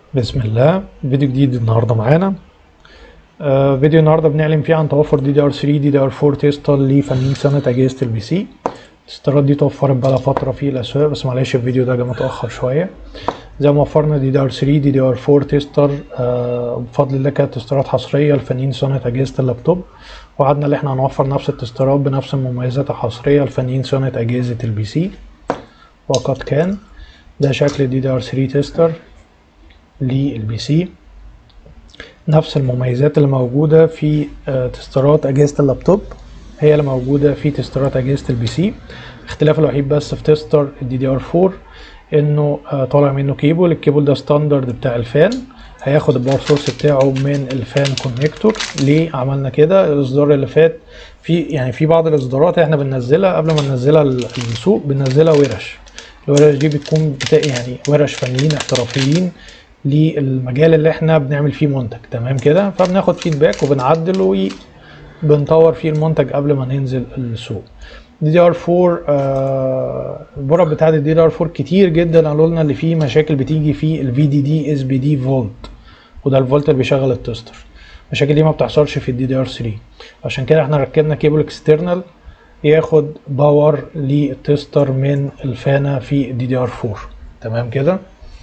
بسم الله فيديو جديد النهارده معانا آه فيديو النهارده بنعلن فيه عن توفر دي دي ار 3 دي دي ار 4 تيستر لفنيين سنة أجهزة البي سي التسترات دي توفرت بقالها فترة في الأسواق بس معلش الفيديو ده جه متأخر شوية زي ما وفرنا دي دي ار 3 دي دي ار 4 تيستر آه بفضل الله كانت تسترات حصرية لفنيين سنة أجهزة اللابتوب وعدنا اللي احنا هنوفر نفس التسترات بنفس المميزات الحصرية لفنيين سنة أجهزة البي سي وقد كان ده شكل دي دي ار 3 تيستر للبي سي نفس المميزات اللي موجودة في آه، تسترات أجهزة اللابتوب هي اللي موجودة في تسترات أجهزة البي سي الاختلاف الوحيد بس في تستر الدي دي ار 4 انه آه، طالع منه كيبل الكيبل ده ستاندرد بتاع الفان هياخد الباور سورس بتاعه من الفان كونكتور ليه عملنا كده الاصدار اللي فات في يعني في بعض الاصدارات احنا بننزلها قبل ما ننزلها ال- السوق بننزلها ورش الورش دي بتكون بتا يعني ورش فنيين احترافيين للمجال اللي احنا بنعمل فيه منتج تمام كده فبناخد فيدباك وبنعدل وبنطور فيه المنتج قبل ما ننزل السوق دي دي ار 4 آه البرد بتاعت الدي دي ار 4 كتير جدا قالوا لنا اللي فيه مشاكل بتيجي في الفي دي دي اس بي دي فولت وده الفولت اللي بيشغل التستر المشاكل دي ما بتحصلش في الدي دي ار 3 عشان كده احنا ركبنا كيبل اكسترنال ياخد باور للتستر من الفانة في الدي دي ار 4 تمام كده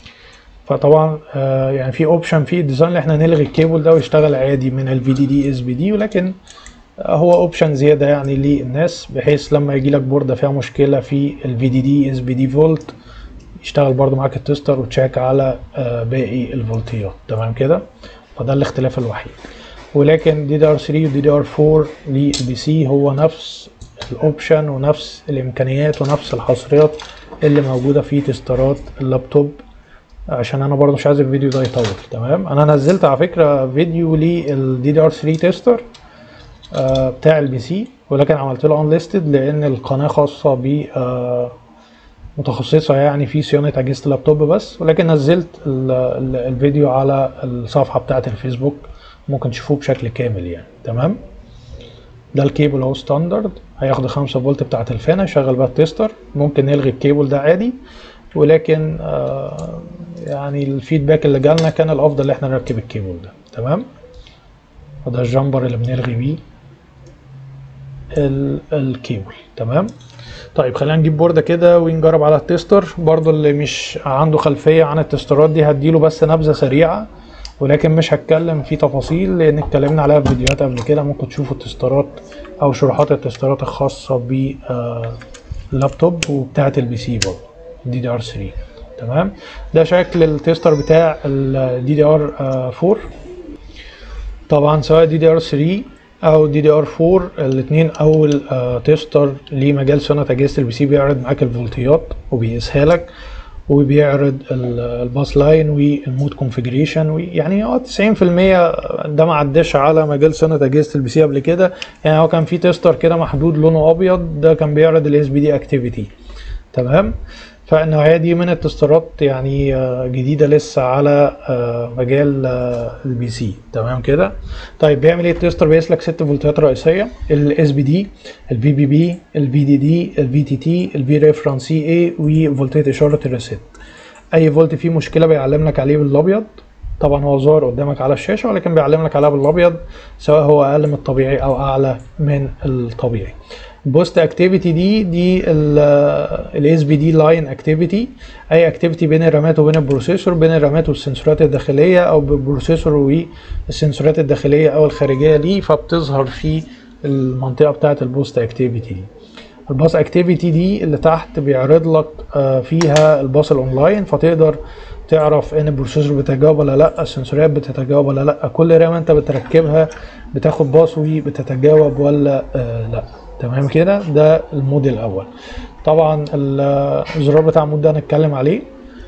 فطبعا آه يعني في اوبشن في الديزاين اللي احنا نلغي الكيبل ده ويشتغل عادي من الفي دي دي اس بي دي ولكن آه هو اوبشن زياده يعني للناس بحيث لما يجي لك بورده فيها مشكله في الفي دي دي اس بي دي فولت يشتغل برضو معاك التستر وتشيك على آه باقي الفولتيات تمام كده فده الاختلاف الوحيد ولكن دي دي ار 3 ودي دي ار 4 للبي سي هو نفس الاوبشن ونفس الامكانيات ونفس الحصريات اللي موجوده في تسترات اللابتوب عشان انا برضو مش عايز الفيديو ده يطول تمام انا نزلت على فكره فيديو للدي دي ار 3 تيستر آه بتاع البي سي ولكن عملت له انليستد لان القناه خاصه ب آه متخصصه يعني في صيانه اجهزه اللابتوب بس ولكن نزلت ال ال الفيديو على الصفحه بتاعه الفيسبوك ممكن تشوفوه بشكل كامل يعني تمام ده الكيبل اهو ستاندرد هياخد 5 فولت بتاعه الفان هيشغل بقى التستر ممكن نلغي الكيبل ده عادي ولكن آه يعني الفيدباك اللي جالنا كان الافضل ان احنا نركب الكيبل ده تمام وده الجامبر اللي بنلغي بيه ال- الكيبل تمام طيب خلينا نجيب بوردة كده ونجرب على التستر برضو اللي مش عنده خلفية عن التسترات دي هديله بس نبذة سريعة ولكن مش هتكلم في تفاصيل لان اتكلمنا عليها في فيديوهات قبل كده ممكن تشوفوا التسترات او شروحات التسترات الخاصة باللابتوب وبتاعة البي سي برضه دي دي ار 3 تمام ده شكل التستر بتاع الدي دي ار 4 طبعا سواء دي دي ار 3 او دي دي ار 4 الاثنين اول آه، تستر لمجال صيانه اجهزه البي سي بيعرض معاك الفولتيات وبيقيسها لك وبيعرض ال- الباس لاين والمود كونفيجريشن ويعني هو 90% ده ما عداش على مجال صيانه اجهزه البي سي قبل كده يعني هو كان في تستر كده محدود لونه ابيض ده كان بيعرض الاس بي دي اكتيفيتي تمام فالنوعية دي من التسترات يعني آه، جديدة لسه على آه، مجال آه، البي سي تمام كده طيب بيعمل ايه التستر بيقيس لك ست فولتات رئيسية الاس بي دي البي بي بي البي دي دي الفي تي تي الفي ريفرنس سي اي وفولتات اشارة الريست اي فولت فيه مشكلة بيعلم لك عليه بالابيض طبعا هو ظاهر قدامك على الشاشة ولكن بيعلم لك عليها بالابيض سواء هو اقل من الطبيعي او اعلى من الطبيعي بوست اكتيفيتي دي دي الاس بي دي لاين اكتيفيتي اي اكتيفيتي بين الرامات وبين البروسيسور بين الرامات والسنسورات الداخليه او بالبروسيسور والسنسورات الداخليه او الخارجيه ليه فبتظهر في المنطقه بتاعه البوست اكتيفيتي دي الباص اكتيفيتي دي اللي تحت بيعرض لك آه، فيها الباص الاونلاين فتقدر تعرف ان البروسيسور بيتجاوب ولا لا السنسوريات بتتجاوب ولا لا كل رام انت بتركبها بتاخد باص وبتتجاوب ولا آه لا تمام كده ده المود الاول طبعا ال- الزرار بتاع المود ده هنتكلم عليه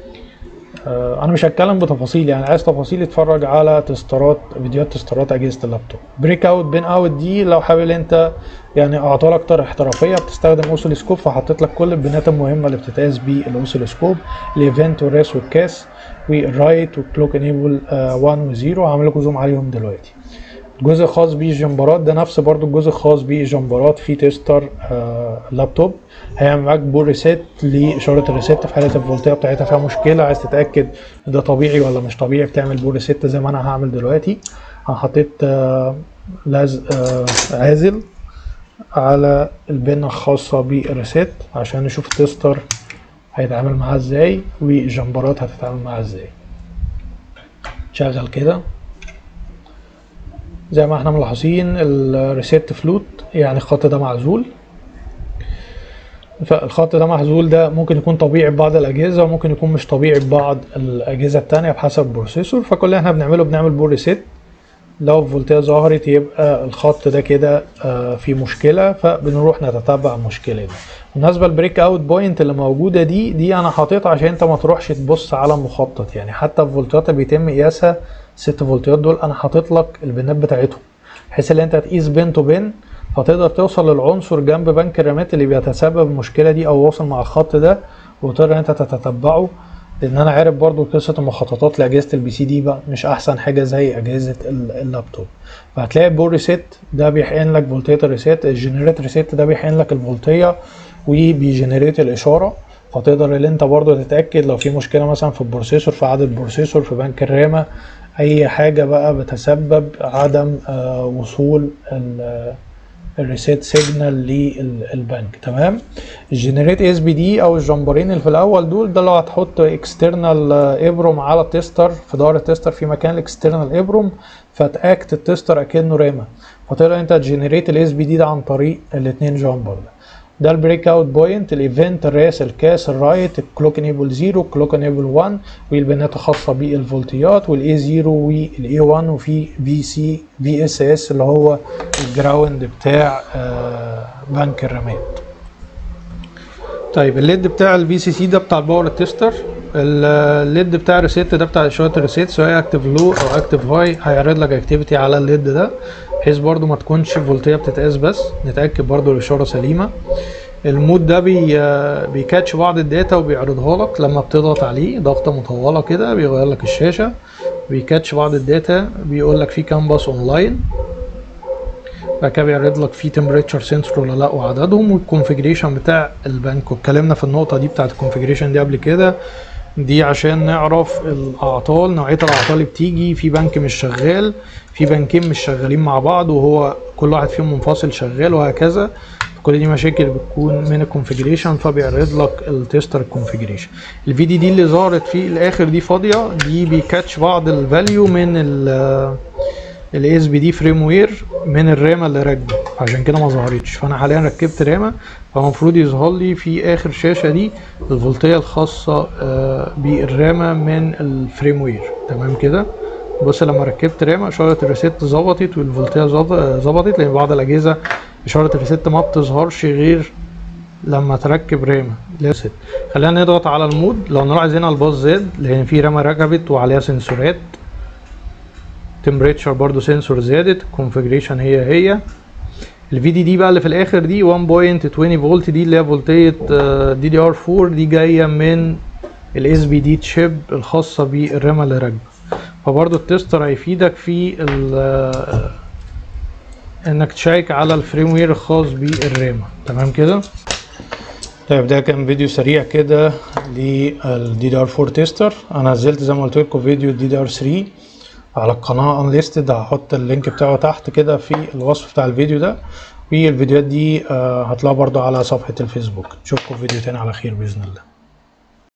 آه، انا مش هتكلم بتفاصيل يعني عايز تفاصيل اتفرج على تسترات فيديوهات تسترات اجهزه اللابتوب بريك اوت بين اوت دي لو حابب انت يعني اعطال اكتر احترافيه بتستخدم اوسيلوسكوب فحطيت لك كل البيانات المهمه اللي بتتقاس بالاوسيلوسكوب الايفنت والريس والكاس والرايت والكلوك انيبل 1 و0 هعمل لكم زوم عليهم دلوقتي جزء خاص بالجمبرات ده نفس برضو الجزء الخاص بالجمبرات في تيستر آه لابتوب هيعمل معاك بول ريسيت لاشاره الريسيت في حاله الفولتيه بتاعتها فيها مشكله عايز تتاكد ده طبيعي ولا مش طبيعي بتعمل بول ريسيت زي ما انا هعمل دلوقتي انا حطيت آه لازق آه عازل على البنة الخاصة بالريسيت عشان نشوف التستر هيتعامل معاه ازاي والجمبرات هتتعامل معاه ازاي شغل كده زي ما احنا ملاحظين الريسيت فلوت يعني الخط ده معزول فالخط ده معزول ده ممكن يكون طبيعي ببعض الاجهزه وممكن يكون مش طبيعي ببعض الاجهزه التانية بحسب البروسيسور فكل اللي احنا بنعمله بنعمل بول ريسيت لو الفولتيه ظهرت يبقى الخط ده كده آه في مشكله فبنروح نتتبع المشكله دي بالنسبه للبريك اوت بوينت اللي موجوده دي دي انا حاططها عشان انت ما تروحش تبص على المخطط يعني حتى الفولتيات اللي بيتم قياسها 6 فولتيات دول انا حاطط لك البنات بتاعتهم بحيث ان انت تقيس بين تو بين فتقدر توصل للعنصر جنب بنك الرامات اللي بيتسبب المشكله دي او واصل مع الخط ده وتقدر ان انت تتتبعه لان انا عارف برضو قصه المخططات لاجهزه البي سي دي بقى مش احسن حاجه زي اجهزه اللابتوب فهتلاقي البول ريسيت ده بيحقن لك فولتيه الريسيت الجنريت ريسيت ده بيحقن لك الفولتيه وبيجنريت الاشاره فتقدر ان انت برضو تتاكد لو في مشكله مثلا في البروسيسور في عدد البروسيسور في بنك الرامه اي حاجه بقى بتسبب عدم آه وصول الريسيت سيجنال للبنك تمام الجنريت اس بي دي او الجمبرين اللي في الاول دول ده لو هتحط اكسترنال ابروم على التستر في ظهر التستر في مكان الاكسترنال ابروم فتاكت التستر اكنه رامه فتقدر انت تجنريت الاس بي دي ده عن طريق الاثنين جامبر ده ده البريك اوت بوينت الايفنت الراس الكاس الرايت الكلوك انيبل 0 الكلوك انيبل 1 والبيانات الخاصه بالفولتيات والاي 0 والاي 1 وفي في سي في اس اس اللي هو الجراوند بتاع آه بنك الرامات طيب الليد بتاع البي سي سي ده بتاع الباور تيستر الليد بتاع الريسيت ده بتاع اشاره الريسيت سواء اكتف لو او اكتف هاي هيعرض لك اكتيفيتي على الليد ده بحيث برضو ما تكونش فولتيه بتتقاس بس نتاكد برضو الاشاره سليمه المود ده بي بيكاتش بعض الداتا وبيعرضها لك لما بتضغط عليه ضغطه مطوله كده بيغير لك الشاشه بيكاتش بعض الداتا بيقول لك في كام باص اونلاين بعد كده بيعرض لك في تمبريتشر سنسور ولا لا وعددهم والكونفيجريشن بتاع البنك واتكلمنا في النقطه دي بتاعت الكونفيجريشن دي قبل كده دي عشان نعرف الاعطال نوعيه الاعطال اللي بتيجي في بنك مش شغال في بنكين مش شغالين مع بعض وهو كل واحد فيهم منفصل شغال وهكذا كل دي مشاكل بتكون من الكونفيجريشن فبيعرض لك التستر الكونفيجريشن الفي دي دي اللي ظهرت في الاخر دي فاضيه دي بيكاتش بعض الفاليو من ال الاس بي دي فريم وير من الرامه اللي راكبه عشان كده ما ظهرتش فانا حاليا ركبت رامه فالمفروض يظهر لي في اخر شاشه دي الفولتيه الخاصه بالرامه من الفريم وير تمام كده بص لما ركبت رامه اشاره الريسيت ظبطت والفولتيه ظبطت لان بعض الاجهزه اشاره الريسيت ما بتظهرش غير لما تركب رامه لست خلينا نضغط على المود لو نلاحظ هنا الباص زاد لان في رامه ركبت وعليها سنسورات تمبريتشر برضو سنسور زادت كونفيجريشن هي هي الفي دي دي بقى اللي في الاخر دي 1.20 فولت دي اللي هي فولتيه دي دي ار 4 دي جايه من الاس بي دي تشيب الخاصه بالرامه اللي راكبه فبرضو التستر هيفيدك في انك تشيك على الفريم وير الخاص بالرامه تمام كده طيب ده كان فيديو سريع كده للدي دي ار 4 تيستر انا نزلت زي ما قلت لكم فيديو الدي دي ار 3 على القناه انليستد هحط اللينك بتاعه تحت كده في الوصف بتاع الفيديو ده والفيديوهات دي هتلاقوها برضو على صفحه الفيسبوك نشوفكم في فيديو تاني على خير باذن الله